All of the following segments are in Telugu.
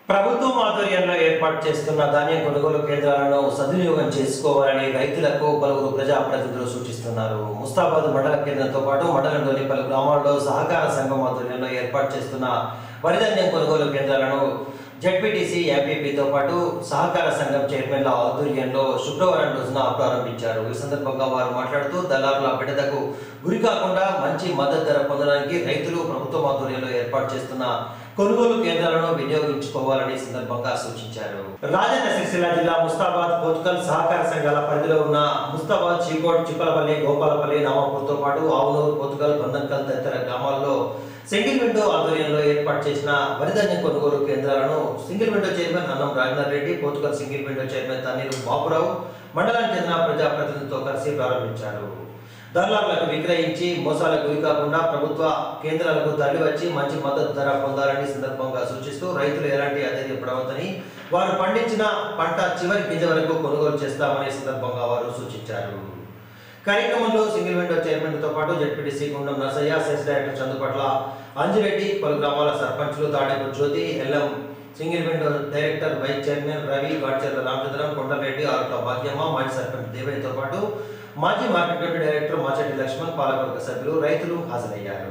ప్రభుత్వం ఆధ్వర్యంలో ఏర్పాటు చేస్తున్న ధాన్యం కొనుగోలు కేంద్రాలను సద్వినియోగం చేసుకోవాలని రైతులకు పలువురు ప్రజాప్రతినిధులు సూచిస్తున్నారు ముస్తాబాద్ మండల కేంద్రంతో పాటు మండలంలోని పలు గ్రామాల్లో సహకార సంఘం ఆధ్వర్యంలో ఏర్పాటు చేస్తున్న వరిధాన్యం కొనుగోలు కేంద్రాలను జడ్పీటీసీ ఎంపీపీతో పాటు సహకార సంఘం చైర్మన్ల ఆధ్వర్యంలో శుక్రవారం రోజున ప్రారంభించారు ఈ సందర్భంగా వారు మాట్లాడుతూ దళారుల బిడదకు గురి కాకుండా మంచి మద్దతు ధర పొందడానికి రైతులు ప్రభుత్వం ఆధ్వర్యంలో ఏర్పాటు చేస్తున్న కొనుగోలు కేంద్రాలను వినియోగించుకోవాలని ఈ సందర్భంగా సూచించారు రాజన్న సిరిసిల్ల జిల్లా ముస్తాబాద్ పోతుకల్ సహకార సంఘాల పరిధిలో ఉన్న ముస్తాబాద్ చీకోట్ చిప్పలపల్లి గోపాలపల్లి నామాపూర్తో పాటు ఆవునూరు పోతుకల్ బంధంకల్ తదితర గ్రామాల్లో సింగిల్ విండో ఆధ్వర్యంలో ఏర్పాటు చేసిన వరిధాన్యం కొనుగోలు కేంద్రాలను single window chairman Annam Rajanath Reddy Pothukal single window chairman Thanneeru Baburao మండలానికి చెందిన ప్రజాప్రతినిధులతో కలిసి ప్రారంభించారు దళారులకు విక్రయించి మోసాలకు గురి కాకుండా ప్రభుత్వ కేంద్రాలకు తరలి వచ్చి మంచి మద్దతు ధర పొందాలని సందర్భంగా సూచిస్తూ రైతులు ఎలాంటి అధైర్యపడవద్దని వారు పండించిన పంట చివరి గింజ వరకు కొనుగోలు చేస్తామనే సందర్భంగా వారు సూచించారు కార్యక్రమంలో సింగిల్ విండో చైర్మన్ తో పాటు ZPTC Gundam Narasaiah cess director Chandupatla Anjireddy పలు గ్రామాల సర్పంచులు Thadepu Jyothi L M single window director vice chairman Ravi Gadcharla Ramachandram Kondareddy Arutla Bhagyamma మాజీ సర్పంచ్ దేవయ్యతో పాటు మాజీ market committee director Machetti Laxman పాలకవర్గ సభ్యులు రైతులు హాజరయ్యారు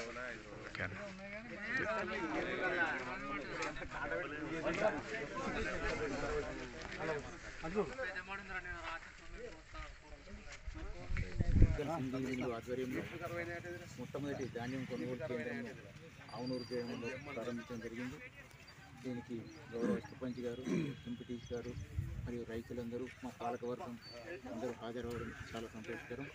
సింగిల్ విండో ఆధ్వర్యంలో మొట్టమొదటి ధాన్యం కొనుగోలు కేంద్రం ఆవునూరు గ్రామంలో ప్రారంభించడం జరిగింది దీనికి గౌరవ సర్పంచ్ గారు ఎంపీటీసీ గారు మరియు రైతులందరూ మా పాలకవర్గం అందరూ హాజరవ్వడం చాలా సంతోషకరం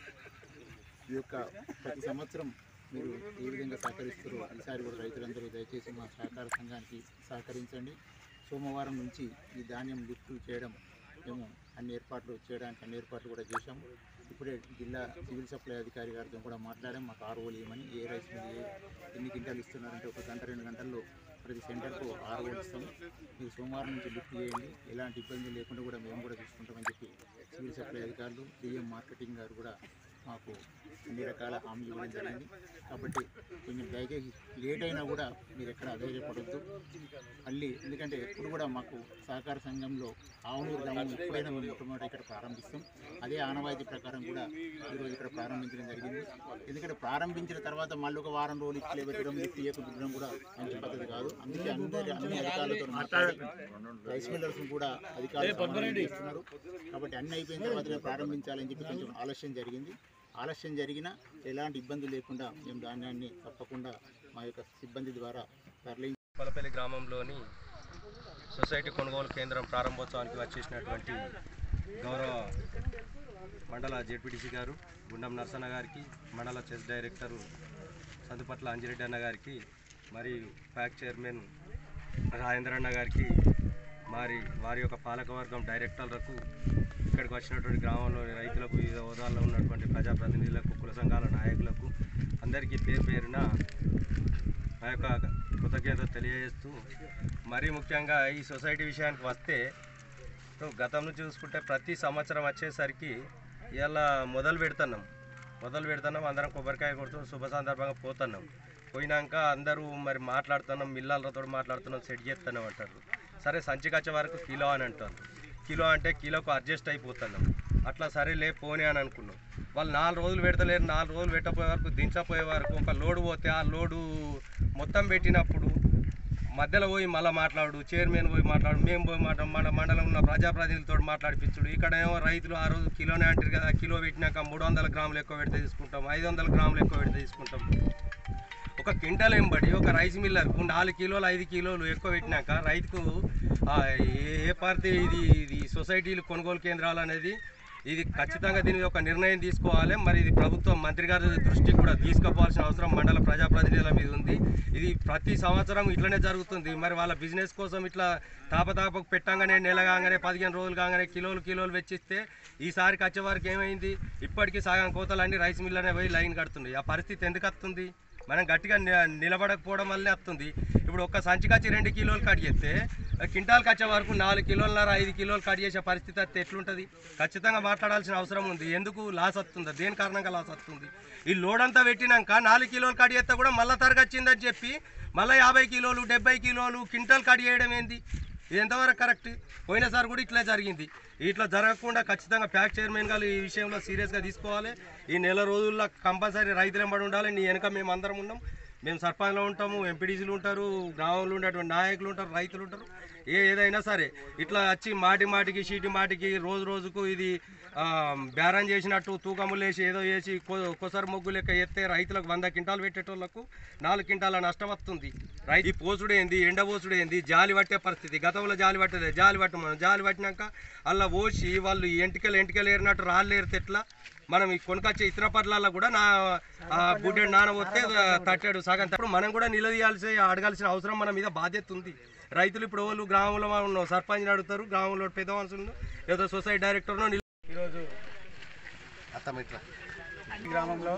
ఈ యొక్క ప్రతి సంవత్సరం మీరు ఏ విధంగా సహకరిస్తారో ఈసారి కూడా రైతులందరూ దయచేసి మా సహకార సంఘానికి సహకరించండి సోమవారం నుంచి ఈ ధాన్యం లిఫ్ట్ చేయడం మేము అన్ని ఏర్పాట్లు చేయడానికి అన్ని ఏర్పాట్లు కూడా చేశాము ఇప్పుడే జిల్లా సివిల్ సప్లై అధికారి గారితో కూడా మాట్లాడాం మాకు ఆరు ఓలు ఇవ్వమని ఏ రైస్ మిల్ ఏ ఎన్ని క్వింటాలు ఇస్తున్నారంటే ఒక గంట రెండు గంటల్లో ప్రతి సెంటర్కు ఆరు ఓలు ఇస్తాం మీరు సోమవారం నుంచి లిఫ్ట్ చేయండి ఎలాంటి ఇబ్బంది లేకుండా కూడా మేము కూడా చూసుకుంటామని చెప్పి సివిల్ సప్లై అధికారులు డిఎం మార్కెటింగ్ గారు కూడా మాకు అన్ని రకాల హామీ ఇవ్వడం జరిగింది కాబట్టి కొంచెం దయచేసి లేట్ అయినా కూడా మీరు ఎక్కడ అధైర్యపడద్దు మళ్ళీ ఎందుకంటే ఎప్పుడు కూడా మాకు సహకార సంఘంలో ఆవునూరు గ్రామం ఎప్పుడైనా మేము మొట్టమొదటి ఇక్కడ ప్రారంభిస్తాం అదే ఆనవాయితీ ప్రకారం కూడా ఈరోజు ఇక్కడ ప్రారంభించడం జరిగింది ఎందుకంటే ప్రారంభించిన తర్వాత మళ్ళీ ఒక వారం రోజులు ఇట్లే పెట్టడం లిఫ్ట్ ఇవ్వకపోవడం కూడా మంచి పద్ధతి కాదు అందుకే అందరి అన్ని అధికారులతో మాట్లాడి రైస్ మిల్లర్స్ కూడా అధికారులు సమన్వయం చేస్తున్నారు కాబట్టి అన్ని అయిపోయిన తర్వాత ప్రారంభించాలని చెప్పి కొంచెం ఆలస్యం జరిగింది ఆలస్యం జరిగినా ఎలాంటి ఇబ్బంది లేకుండా మేము ధాన్యాన్ని తప్పకుండా మా యొక్క సిబ్బంది ద్వారా తరలి కొలపల్లి గ్రామంలోని సొసైటీ కొనుగోలు కేంద్రం ప్రారంభోత్సవానికి వచ్చేసినటువంటి గౌరవ మండల జెడ్పీటీసీ గారు గుండం నరసన్న గారికి మండల చెస్ డైరెక్టరు సందుపట్ల అంజిరెడ్డి అన్న గారికి మరియు ప్యాక్ చైర్మన్ రాజేంద్ర అన్న గారికి మరి వారి యొక్క పాలకవర్గం డైరెక్టర్లకు ఇక్కడికి వచ్చినటువంటి గ్రామంలోని రైతులకు వివిధ హోదాల్లో ఉన్నటువంటి ప్రజాప్రతినిధులకు కుల సంఘాల నాయకులకు అందరికీ పేరు పేరున మా యొక్క కృతజ్ఞత తెలియజేస్తూ మరీ ముఖ్యంగా ఈ సొసైటీ విషయానికి వస్తే సో గతం నుంచి చూసుకుంటే ప్రతి సంవత్సరం వచ్చేసరికి ఇలా మొదలు పెడుతున్నాం మొదలు పెడుతున్నాం అందరం కొబ్బరికాయ కొడుతూ శుభ సందర్భంగా పోతున్నాం పోయినాక అందరూ మరి మాట్లాడుతున్నాం మిల్లర్లతో మాట్లాడుతున్నాం సెట్ చేస్తున్నాం అంటారు సరే సంచికి వచ్చే వరకు కిలో అని అంటారు కిలో అంటే కిలోకు అడ్జస్ట్ అయిపోతున్నాం అట్లా సరేలే పోనీ అని అనుకున్నాం వాళ్ళు నాలుగు రోజులు పెడతలేరు నాలుగు రోజులు పెట్టపోయే వరకు దించపోయే వరకు ఒక లోడు పోతే ఆ లోడు మొత్తం పెట్టినప్పుడు మధ్యలో పోయి మళ్ళీ మాట్లాడు చైర్మన్ పోయి మాట్లాడు మేము పోయి మాట్లాడు మన మండలం ఉన్న ప్రజాప్రతినిధులతో మాట్లాడిపించుడు ఇక్కడ ఏమో రైతులు ఆ రోజు కిలోనే అంటారు కదా కిలో పెట్టినాక మూడు వందల గ్రాములు ఎక్కువ పెడితే తీసుకుంటాం ఐదు వందల గ్రాములు ఎక్కువ పెడితే తీసుకుంటాం ఒక క్వింటల్ ఎంబడి ఒక రైస్ మిల్లర్కు నాలుగు కిలోలు ఐదు కిలోలు ఎక్కువ పెట్టినాక రైతుకు ఆ, ఏ ఏ పార్టీ ఇది ఇది సొసైటీలు కొనుగోలు కేంద్రాలు అనేది ఇది ఖచ్చితంగా దీని మీద ఒక నిర్ణయం తీసుకోవాలి మరి ఇది ప్రభుత్వం మంత్రి గారి దృష్టికి కూడా తీసుకుపోవాల్సిన అవసరం మండల ప్రజాప్రతినిధుల మీద ఉంది ఇది ప్రతి సంవత్సరం ఇట్లనే జరుగుతుంది మరి వాళ్ళ బిజినెస్ కోసం ఇట్లా తాపతాపకు పెట్టంగానే నెల కాగానే పదిహేను రోజులు కాగానే కిలోలు కిలోలు వెచ్చిస్తే ఈసారికి వచ్చే వరకు ఏమైంది ఇప్పటికీ సగం కోతలు అన్ని రైస్ మిల్లనే పోయి లైన్ కడుతుంది ఆ పరిస్థితి ఎందుకు వస్తుంది మనం గట్టిగా ని- నిలబడకపోవడం వల్లే వస్తుంది ఇప్పుడు ఒక్క సంచికచ్చి రెండు కిలోలు కట్ చేస్తే కింటాల్కి వచ్చే వరకు నాలుగు కిలోలన్నర ఐదు కిలోలు కట్ చేసే పరిస్థితి వస్తే ఎట్లుంటుంది ఖచ్చితంగా మాట్లాడాల్సిన అవసరం ఉంది ఎందుకు లాస్ వస్తుందా దేని కారణంగా లాస్ వస్తుంది ఈ లోడ్ అంతా పెట్టినాక నాలుగు కిలోలు కట్ చేస్తే కూడా మళ్ళా తరగచ్చిందని చెప్పి మళ్ళీ యాభై కిలోలు డెబ్బై కిలోలు క్వింటల్ కట్ చేయడం ఏంది ఇది ఎంతవరకు కరెక్ట్ పోయినసారి కూడా ఇట్లా జరిగింది ఇట్లా జరగకుండా ఖచ్చితంగా ప్యాక్ చైర్మన్ గారు ఈ విషయంలో సీరియస్గా తీసుకోవాలి ఈ నెల రోజుల్లో కంపల్సరీ రైతులు ఎంబడి ఉండాలి నీ వెనక మేము అందరం ఉన్నాం మేము సర్పంచ్లో ఉంటాము ఎంపీడీసీలు ఉంటారు గ్రామంలో ఉండేటువంటి నాయకులు ఉంటారు రైతులు ఉంటారు ఏ ఏదైనా సరే ఇట్లా వచ్చి మాటి మాటికి చీటి మాటికి రోజు రోజుకు ఇది ఆ, బేరం చేసినట్టు తూకములు వేసి ఏదో వేసి కొ- కొసరు మొగ్గు లెక్క ఎత్తే రైతులకు వంద క్వింటాలు పెట్టేటోళ్లకు నాలుగు క్వింటాల నష్టం వస్తుంది రైతు ఈ పోసుడు ఏంది ఎండ పోసుడు ఏంది జాలి పట్టే పరిస్థితి గతంలో జాలి పట్టలేదు జాలి పట్టమని జాలి పట్టినాక అలా పోసి వాళ్ళు ఎంటికలు ఎంటికలు ఏరినట్టు రాళ్ళు ఏరితే ఎట్లా మనం ఈ కొనుకొచ్చే ఇతర పట్ల కూడా నా బుడ్డెడు నాన్న వస్తే తట్టాడు సగం ఇప్పుడు మనం కూడా నిలదీయాల్సి అడగాల్సిన అవసరం మన మీద బాధ్యత ఉంది రైతులు ఇప్పుడు వాళ్ళు గ్రామంలో ఉన్న సర్పంచ్ని అడుగుతారు గ్రామంలో పెద్ద మనుషులను ఏదో సొసైటీ డైరెక్టర్ను ఈరోజు అత్తమిట్లా ఈ గ్రామంలో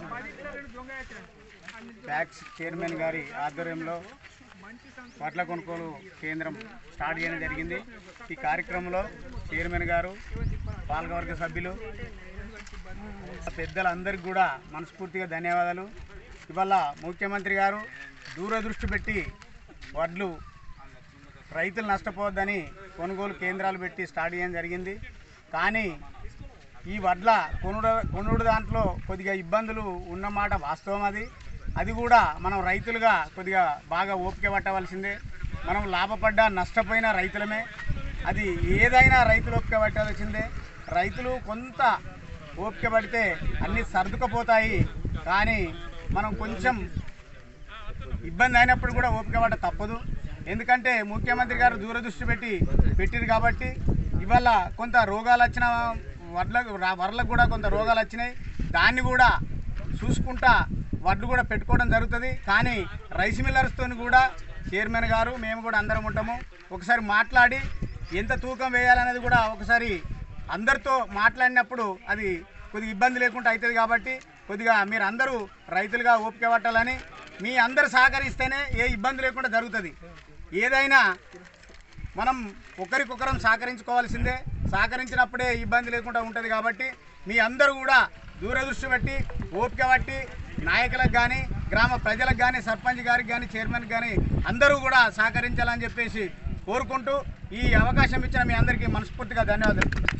ట్యాక్స్ చైర్మన్ గారి ఆధ్వర్యంలో వడ్ల కొనుగోలు కేంద్రం స్టార్ట్ చేయడం జరిగింది ఈ కార్యక్రమంలో చైర్మన్ గారు పాలకవర్గ సభ్యులు పెద్దలందరికీ కూడా మనస్ఫూర్తిగా ధన్యవాదాలు ఇవాళ ముఖ్యమంత్రి గారు దూరదృష్టి పెట్టి వడ్లు రైతులు నష్టపోవద్దని కొనుగోలు కేంద్రాలు పెట్టి స్టార్ట్ చేయడం జరిగింది కానీ ఈ వడ్ల కొనుడు కొనుడు దాంట్లో కొద్దిగా ఇబ్బందులు ఉన్నమాట వాస్తవం అది అది కూడా మనం రైతులుగా కొద్దిగా బాగా ఓపిక పట్టవలసిందే మనం లాభపడ్డా నష్టపోయిన రైతులమే అది ఏదైనా రైతులు ఓపిక పట్టవలసిందే రైతులు కొంత ఓపిక పడితే అన్నీ సర్దుకుపోతాయి కానీ మనం కొంచెం ఇబ్బంది అయినప్పుడు కూడా ఓపిక పట్ట తప్పదు ఎందుకంటే ముఖ్యమంత్రి గారు దూరదృష్టి పెట్టి పెట్టిరు కాబట్టి ఇవాళ కొంత రోగాలు వచ్చిన వడ్లకు రా- వరలకు కూడా కొంత రోగాలు వచ్చినాయి దాన్ని కూడా చూసుకుంటా వడ్లు కూడా పెట్టుకోవడం జరుగుతుంది కానీ రైస్ మిల్లర్స్తో కూడా చైర్మన్ గారు మేము కూడా అందరం ఉంటాము ఒకసారి మాట్లాడి ఎంత తూకం వేయాలనేది కూడా ఒకసారి అందరితో మాట్లాడినప్పుడు అది కొద్దిగా ఇబ్బంది లేకుండా అవుతుంది కాబట్టి కొద్దిగా మీరు అందరూ రైతులుగా ఓపిక పట్టాలని మీ అందరు సహకరిస్తేనే ఏ ఇబ్బంది లేకుండా జరుగుతుంది ఏదైనా మనం ఒకరికొకరం సహకరించుకోవాల్సిందే సహకరించినప్పుడే ఇబ్బంది లేకుండా ఉంటుంది కాబట్టి మీ అందరూ కూడా దూరదృష్టి బట్టి ఓపిక బట్టి నాయకులకు కానీ గ్రామ ప్రజలకు కానీ సర్పంచ్ గారికి కానీ చైర్మన్కి కానీ అందరూ కూడా సహకరించాలని చెప్పేసి కోరుకుంటూ ఈ అవకాశం ఇచ్చిన మీ అందరికీ మనస్ఫూర్తిగా ధన్యవాదాలు